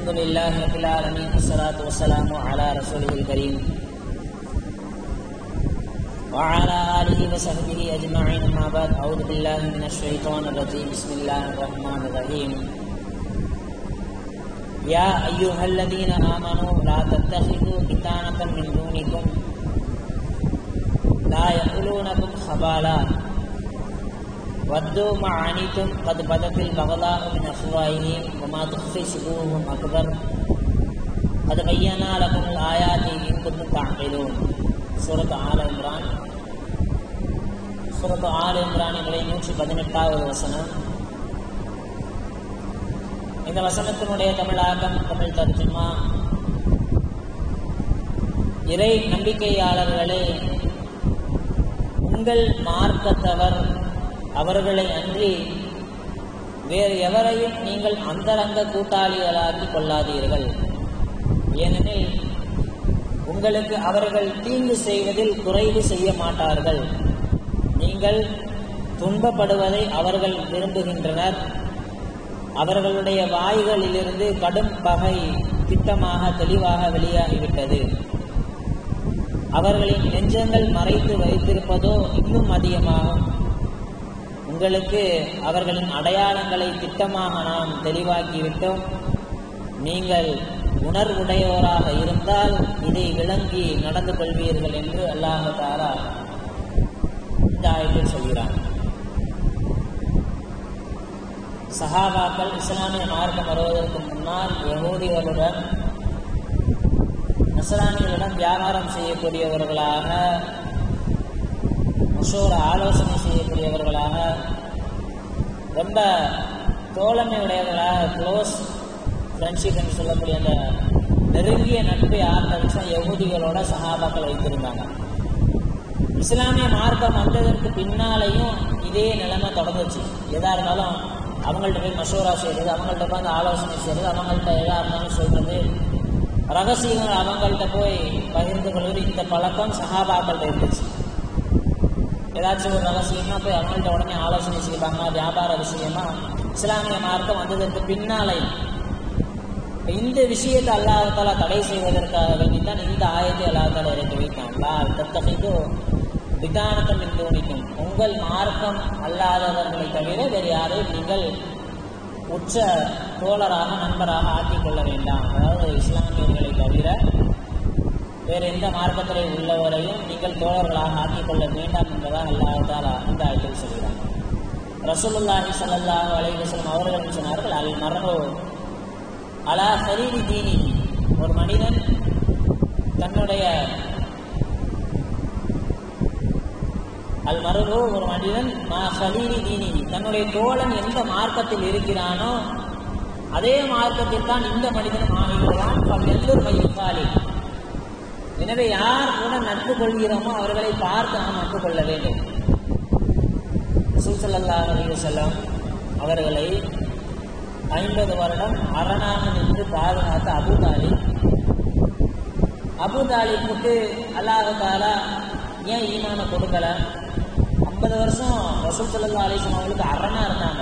الحمد لله رب العالمين والصلاة والسلام على رسوله الكريم وعلى آله وصحبه أجمعين أما بعد أعوذ بالله من الشيطان الرجيم بسم الله الرحمن الرحيم يا أيها الذين آمنوا لا تتخذوا بطانة من دونكم لا يأكلونكم خبالا ودوا ما عنيتم قد بدت البغضاء من أفواههم وما تخفي صدورهم أكبر قد بينا لكم الآيات إن كنتم تعقلون சூரத் ஆல இம்ரான் சூரத் ஆல இம்ரானினுடைய நூற்றி பதினெட்டாவது வசனம் இந்த வசனத்தினுடைய தமிழாக்கம் தமிழ் தர்ஜுமா இறை நம்பிக்கையாளர்களே உங்கள் மார்க்கத்தவர் அவர்களை அன்றி வேறு எவரையும் நீங்கள் அந்தரங்க கூட்டாளிகளாக்கி கொள்ளாதீர்கள் ஏனெனில் உங்களுக்கு அவர்கள் தீங்கு செய்வதில் குறைவு செய்ய மாட்டார்கள் நீங்கள் துன்பப்படுவதை அவர்கள் விரும்புகின்றனர் அவர்களுடைய வாய்களிலிருந்து கடும் பகை திட்டமாக தெளிவாக வெளியாகிவிட்டது அவர்களின் நெஞ்சங்கள் மறைத்து வைத்திருப்பதோ இன்னும் அதிகமாகும் உங்களுக்கு அவர்களின் அடையாளங்களை திட்டமாக நாம் தெளிவாக்கிவிட்டோம் நீங்கள் உணர்வுடையோராக இருந்தால் இதை விளங்கி நடந்து கொள்வீர்கள் என்று அல்லாஹ் தாரா இந்த ஆயத்தில் சொல்கிறார் சஹாபாக்கள் இஸ்லாமிய மார்க்கம் வருவதற்கு முன்னால் யகூதிகளுடன் நசராணிகளுடன் வியாபாரம் செய்யக்கூடியவர்களாக முஷோர ஆலோசனை செய்யக்கூடியவர்களாக ரொம்ப தோழமையுடையவர்களாக க்ளோஸ் ஃப்ரெண்ட்ஷிப் என்று சொல்லக்கூடிய அந்த நெருங்கிய நட்பை ஆரம்பிச்சா யகுதிகளோட சகாபாக்கள் வைத்திருந்தாங்க இஸ்லாமிய மார்க்கம் வந்ததற்கு பின்னாலேயும் இதே நிலைமை தொடர்ந்துச்சு எதா இருந்தாலும் அவங்கள்ட்ட போய் மசோரா செய்கிறது அவங்கள்ட்ட உட்காந்து ஆலோசனை செய்கிறது அவங்கள்ட்ட எதா இருந்தாலும் சொல்றது ரகசியங்கள் அவங்கள்ட்ட போய் பகிர்ந்து கொள்வது இந்த பழக்கம் சகாபாக்கள்கிட்ட இருந்துச்சு ஏதாச்சும் ஒரு ரகசியமா போய் அவங்கள்ட்ட உடனே ஆலோசனை செய்வாங்க வியாபார விஷயமா இஸ்லாமிய மார்க்கம் வந்ததற்கு பின்னாலே இந்த விஷயத்தை அல்லாஹால தடை செய்வதற்காக வேண்டித்தான் இந்த ஆயத்தை அல்லாஹால இறக்கி வைத்தான் அல்லா தத்தகைதோ விதானத்தம் தோணிக்கும் உங்கள் மார்க்கம் அல்லாதவர்களை தவிர வேறு யாரையும் நீங்கள் உச்ச தோழராக நண்பராக ஆக்கிக் கொள்ள வேண்டாம் அதாவது இஸ்லாமியர்களை தவிர வேறு எந்த மார்க்கத்தில் உள்ளவரையும் நீங்கள் தோழர்களாக ஆக்கிக் கொள்ள வேண்டாம் என்பதாக அல்லாஹால இந்த ஆயத்தில் சொல்கிறார் ரசூலுல்லாஹி சல்லாஹ் அலைவசம் அவர்கள் சொன்னார்கள் அல் மரபு அலா சரீரி தீனி ஒரு மனிதன் தன்னுடைய அல் மருகு ஒரு மனிதன் மா சலீரி தீனி தன்னுடைய தோழன் எந்த மார்க்கத்தில் இருக்கிறானோ அதே மார்க்கத்தில் தான் இந்த மனிதனும் ஆகிவிடுவான் எல்லோர் மையுக்காலி எனவே யார் கூட நட்பு கொள்கிறோமோ அவர்களை பார்த்து நாம் நட்பு கொள்ள வேண்டும் சுசல்லா அலி செல்லம் அவர்களை ஐம்பது வருடம் அரணாக நின்று பாதுகாத்த அபுதாலி அபுதாலிப்புக்கு அல்லாஹாலா ஏன் ஈமான கொடுக்கல ஐம்பது வருஷம் ரசூல் சல்லா அலிஸ்லாம் அவங்களுக்கு அரணா இருந்தாங்க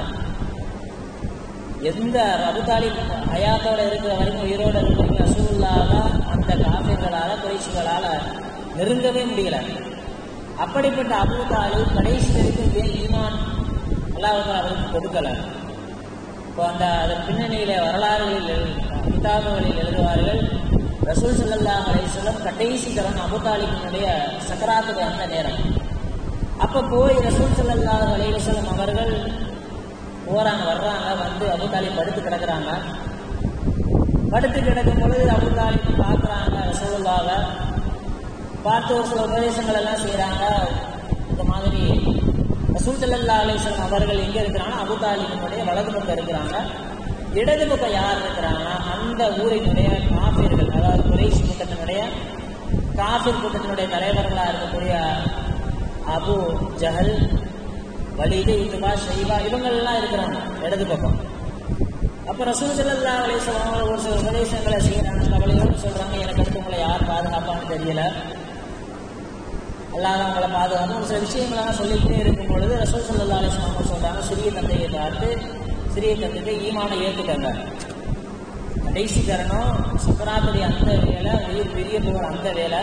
எந்த அபுதாலி ஹயாத்தோட இருக்கிற வரைக்கும் உயிரோட இருக்கிற ரசூல்லால அந்த காஃபிர்களால குறைச்சிகளால நெருங்கவே முடியல அப்படிப்பட்ட அபுதாலி கடைசி வரைக்கும் ஏன் ஈமான் அல்லாஹால அவருக்கு கொடுக்கல இப்போ அந்த அதன் பின்னணியில வரலாறுகளில் கிதாபுகளில் எழுதுவார்கள் ரசூல் சல்லா அலிஸ்லம் கடைசி தரம் அபுதாலிபினுடைய சக்கராத்துக்கு அந்த நேரம் அப்போ போய் ரசூல் சல்லா அலிவசலம் அவர்கள் போறாங்க வர்றாங்க வந்து அபுதாலி படுத்து கிடக்குறாங்க படுத்து கிடக்கும் பொழுது அபுதாலி பார்க்குறாங்க ரசூல்லாவை பார்த்து ஒரு சில உபதேசங்கள் எல்லாம் செய்கிறாங்க இந்த மாதிரி ரசூல் சல்லா அலிஸ்லாம் அவர்கள் எங்கே இருக்கிறாங்கன்னா அபுதாலிபினுடைய வலது பக்கம் இருக்கிறாங்க இடது பக்கம் யார் இருக்கிறாங்கன்னா அந்த ஊரினுடைய காஃபிர்கள் அதாவது குறைசி கூட்டத்தினுடைய காஃபிர் கூட்டத்தினுடைய தலைவர்களாக இருக்கக்கூடிய அபு ஜஹல் வலிது இதுபா ஷைபா இவங்கெல்லாம் இருக்கிறாங்க இடது பக்கம் அப்போ ரசூல் சல்லா அலிஸ்லாம் அவங்க ஒரு சில உபதேசங்களை செய்கிறாங்க கவலையோடு சொல்கிறாங்க எனக்கு அடுத்து உங்களை யார் பாதுகாப்பான்னு தெரியல அல்லாத அவங்கள பாதுகாப்பு ஒரு சில விஷயங்களாக சொல்லிக்கிட்டே இருக்கும் பொழுது ரசூல் சல்லா அலிஸ்லாம் சொல்கிறாங்க சிறிய தந்தையை பார்த்து சிறிய தந்தையை ஈமான ஏற்றுக்கங்க கடைசி தரணும் சக்கராத்துடைய அந்த வேலை உயிர் பிரிய போகிற அந்த வேலை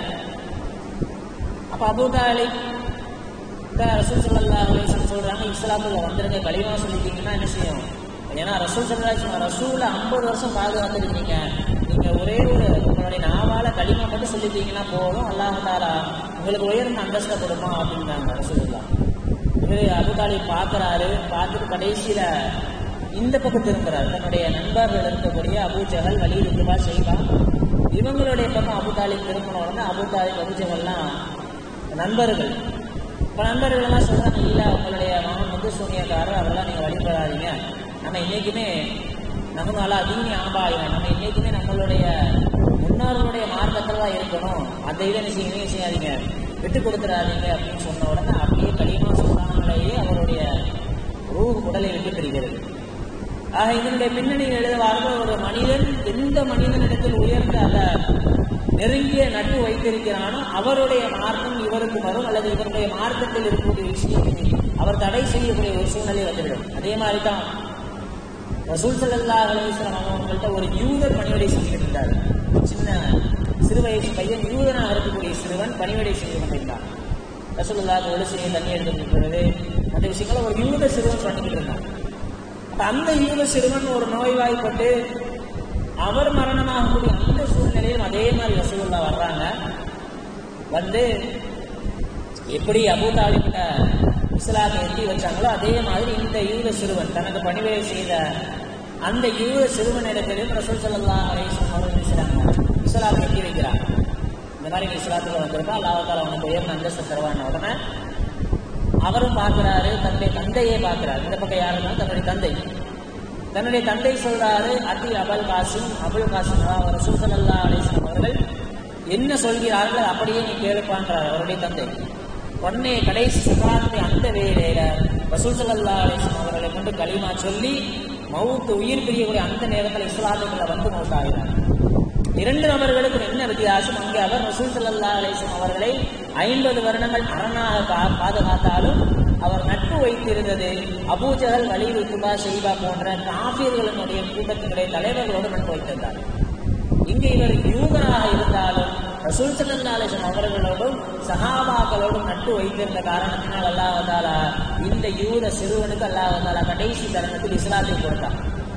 அப்ப அபூதாலி இந்த ரசூல் சல்லா அலிஸ்லாம் சொல்றாங்க இஸ்லாமுல வந்துருங்க களிமா சொல்லிட்டீங்கன்னா என்ன செய்யும் ஏன்னா ரசூல் சல்லா ரசூல ஐம்பது வருஷம் பாதுகாத்துருக்கீங்க நீங்க ஒரே ஒரு உங்களுடைய நாவால களிமா மட்டும் சொல்லிட்டீங்கன்னா போதும் அல்லாஹாலா உங்களுக்கு உயர்ந்த அந்தஸ்தை கொடுமா அப்படின்றாங்க ரசூலுல்லா இவரு அபுதாலி பார்க்கறாரு பார்த்துட்டு கடைசியில இந்த பக்கம் திரும்புறாரு தன்னுடைய நண்பர்கள் இருக்கக்கூடிய அபூஜகல் வலி இருக்குமா செய்வா இவங்களுடைய பக்கம் அபுதாலி திரும்பின உடனே அபுதாலி அபூஜகல்லாம் நண்பர்கள் இப்போ நண்பர்கள் எல்லாம் சொல்றாங்க இல்லை உங்களுடைய மகன் வந்து சூனியக்காரர் அதெல்லாம் நீங்கள் வழிபடாதீங்க நம்ம இன்னைக்குமே நம்ம நல்லா தீனி ஆபாயம் நம்ம இன்னைக்குமே நம்மளுடைய முன்னோர்களுடைய மார்க்கத்தில் தான் இருக்கணும் அதை இதை என்ன செய்யுங்க செய்யாதீங்க விட்டு கொடுத்துடாதீங்க அப்படின்னு சொன்ன உடனே அப்படியே களிமா சொன்னாங்களேயே அவருடைய ரூ உடலை விட்டு பிரிகிறது ஆக இதனுடைய பின்னணியில் எழுதுவார்கள் ஒரு மனிதன் எந்த மனிதனிடத்தில் உயர்ந்த அந்த நெருங்கிய நட்பு வைத்திருக்கிறானோ அவருடைய மார்க்கம் இவருக்கு வரும் அல்லது இவருடைய மார்க்கத்தில் இருக்கக்கூடிய விஷயத்தை அவர் தடை செய்யக்கூடிய ஒரு சூழ்நிலை வந்துவிடும் அதே மாதிரி தான் ரசூல் சல்லா அலிஸ்லாம் அவங்கள்ட்ட ஒரு யூதர் பணிவிடை செஞ்சுக்கிட்டு இருந்தார் சின்ன சிறு வயசு பையன் யூதனாக இருக்கக்கூடிய சிறுவன் பணிவிடை செய்து கொண்டிருந்தார் ரசூலுல்லாஹ் ஒளி செய்ய தண்ணி எடுத்து கொடுக்கிறது அந்த விஷயங்களை ஒரு யூத சிறுவன் பண்ணிக்கிட்டு இருந்தான் அப்ப அந்த யூத சிறுவன் ஒரு நோய்வாய்ப்பட்டு அவர் மரணமாகக்கூடிய அந்த சூழ்நிலையிலும் அதே மாதிரி ரசூலுல்லா வர்றாங்க வந்து எப்படி அபூதாலிட்ட இஸ்லாத்தை எட்டி வச்சாங்களோ அதே மாதிரி இந்த யூத சிறுவன் தனக்கு பணிவிடை செய்த அந்த யூத சிறுவனிடத்திலும் ரசூல் சல்லா அலிஸ்லாம் அவர்கள் செய்றாங்க இஸ்லாத்தை எட்டி வைக்கிறாங்க இந்த மாதிரி நீ இஸ்லாத்துல வந்திருக்கா அல்லாஹால அவனுக்கு உயர்ந்த அந்தஸ்து தருவான உடனே அவரும் பார்க்கிறாரு தன்னுடைய தந்தையே பார்க்கிறார் இந்த பக்கம் யாருன்னா தன்னுடைய தந்தை தன்னுடைய தந்தை சொல்றாரு அதி அபல் காசிம் அபுல் காசிம் அதாவது ரசூல் சல்லா அலிஸ்லாம் அவர்கள் என்ன சொல்கிறார்கள் அப்படியே நீ கேளுப்பான்றார் அவருடைய தந்தை உடனே கடைசி சுகாரத்தை அந்த வேலையில ரசூல் சல்லா அலிஸ்லாம் அவர்களை கொண்டு களிமா சொல்லி மவுத்து உயிர் பிரியக்கூடிய அந்த நேரத்தில் இஸ்லாத்துக்குள்ள வந்து மௌத்தாகிறார் இரண்டு நபர்களுக்கும் என்ன வித்தியாசம் அங்கே அவர் ரசூல் சல்லா அலிஸ்லாம் அவர்களை ஐம்பது வருடங்கள் அரணாக பா- பாதுகாத்தாலும் அவர் நட்பு வைத்திருந்தது அபூஜகல் வலீது துபா ஷெய்பா போன்ற காபியர்களுடைய கூட்டத்தினுடைய தலைவர்களோடு நட்பு வைத்திருந்தார் இங்கே இவர் யூதராக இருந்தாலும் ரசூல் சல்லா அலிஸ்லாம் அவர்களோடும் சஹாபாக்களோடும் நட்பு வைத்திருந்த காரணத்தினால் அல்லாஹாலா இந்த யூத சிறுவனுக்கு அல்லாஹாலா கடைசி தருணத்தில் இஸ்லாத்தை கொடுத்தார்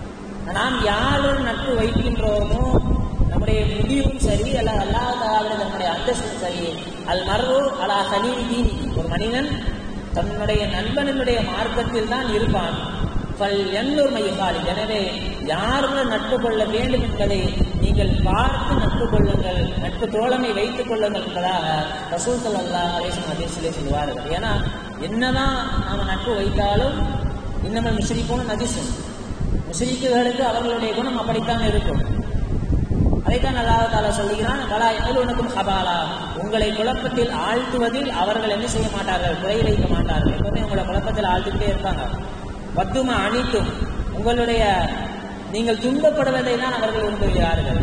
நாம் யாருடன் நட்பு வைக்கின்றோமோ நம்முடைய முடிவும் சரி அல்ல அல்லாஹாலுடைய நம்முடைய அந்தஸ்தும் சரி அல் மர்வு அலா ஹலீல் தீனி ஒரு மனிதன் தன்னுடைய நண்பனுடைய மார்க்கத்தில் தான் இருப்பான் பல் எண்ணூர் மையகாலி எனவே யாருடன் நட்பு கொள்ள வேண்டும் என்பதை நீங்கள் பார்த்து நட்பு கொள்ளுங்கள் நட்பு தோழமை வைத்துக் கொள்ளுங்கள் என்பதாக ரசூல் சல்லா அலேசன் அதிர்ச்சியிலே சொல்லுவார்கள் ஏன்னா என்னதான் நாம நட்பு வைத்தாலும் இன்னமும் முஸ்லிப்போனும் நதிசும் முஸ்லிக்குகளுக்கு அவர்களுடைய குணம் அப்படித்தான் இருக்கும் அதைத்தான் அல்லாஹ் தாலா சொல்லுகிறான் கலா எங்களுக்கும் ஹபாலா உங்களை குழப்பத்தில் ஆழ்த்துவதில் அவர்கள் என்ன செய்ய மாட்டார்கள் குறை வைக்க மாட்டார்கள் எப்பவுமே உங்களை குழப்பத்தில் ஆழ்த்துக்கிட்டே இருப்பாங்க வத்தும அணித்தும் உங்களுடைய நீங்கள் துன்பப்படுவதை தான் அவர்கள் விரும்புகிறார்கள்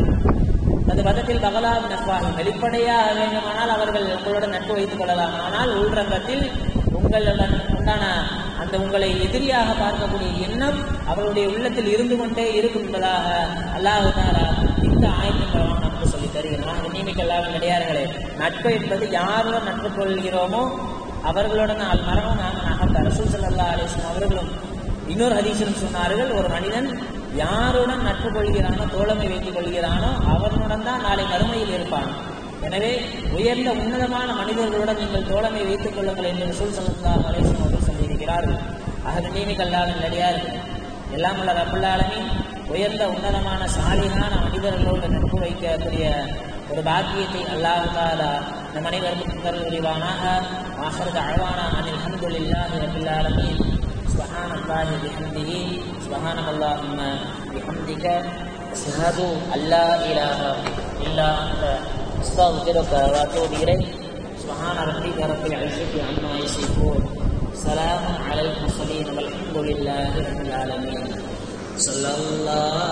அது பதத்தில் பகலா நட்பாகும் வெளிப்படையாக வேண்டுமானால் அவர்கள் உங்களுடன் நட்பு வைத்துக் கொள்ளலாம் ஆனால் உள்ரங்கத்தில் உங்களுடன் உண்டான அந்த உங்களை எதிரியாக பார்க்கக்கூடிய எண்ணம் அவர்களுடைய உள்ளத்தில் இருந்து கொண்டே இருக்கும் என்பதாக அல்லாஹு தாலா இந்த ஆயத்தின் மூலமாக நமக்கு சொல்லி தருகிறான் நியமிக்கல்லாத கிடையார்களே நட்பு என்பது யாருடன் நட்பு கொள்கிறோமோ அவர்களுடன் அல் மரணம் நாம் நகர்ந்த ரசூல் சல்லா அலிஸ்லாம் அவர்களும் இன்னொரு ஹதீஸிலும் சொன்னார்கள் ஒரு மனிதன் யாருடன் நட்பு கொள்கிறானோ தோழமை வைத்துக் கொள்கிறானோ அவனுடன் தான் நாளை மறுமையில் இருப்பான் எனவே உயர்ந்த உன்னதமான மனிதர்களுடன் நீங்கள் தோழமை வைத்துக் கொள்ளுங்கள் என்று ரசூல் சல்லல்லாஹு அலைஹி வஸல்லம் அவர்கள் சொல்லியிருக்கிறார்கள் அகது நீமிக்கல்லாத நடிகார்கள் எல்லாம் உள்ள ரப்புல்லாலமி உயர்ந்த உன்னதமான சாலிகான மனிதர்களோடு நட்பு வைக்கக்கூடிய ஒரு பாக்கியத்தை அல்லாஹ் தாலா நம் அனைவருக்கும் தருள் புரிவானாக ஆஹரது அழவானா அனில் அல்ஹம்துலில்லாஹி ரப்பில் ஆலமீன் سبحان الله بحمده سبحانك اللهم بحمدك أشهد أن لا إله إلا أنت أستغفرك وأتوب إليك سبحان ربك رب العزة عما يصفون سلام على المرسلين والحمد لله رب العالمين صلى الله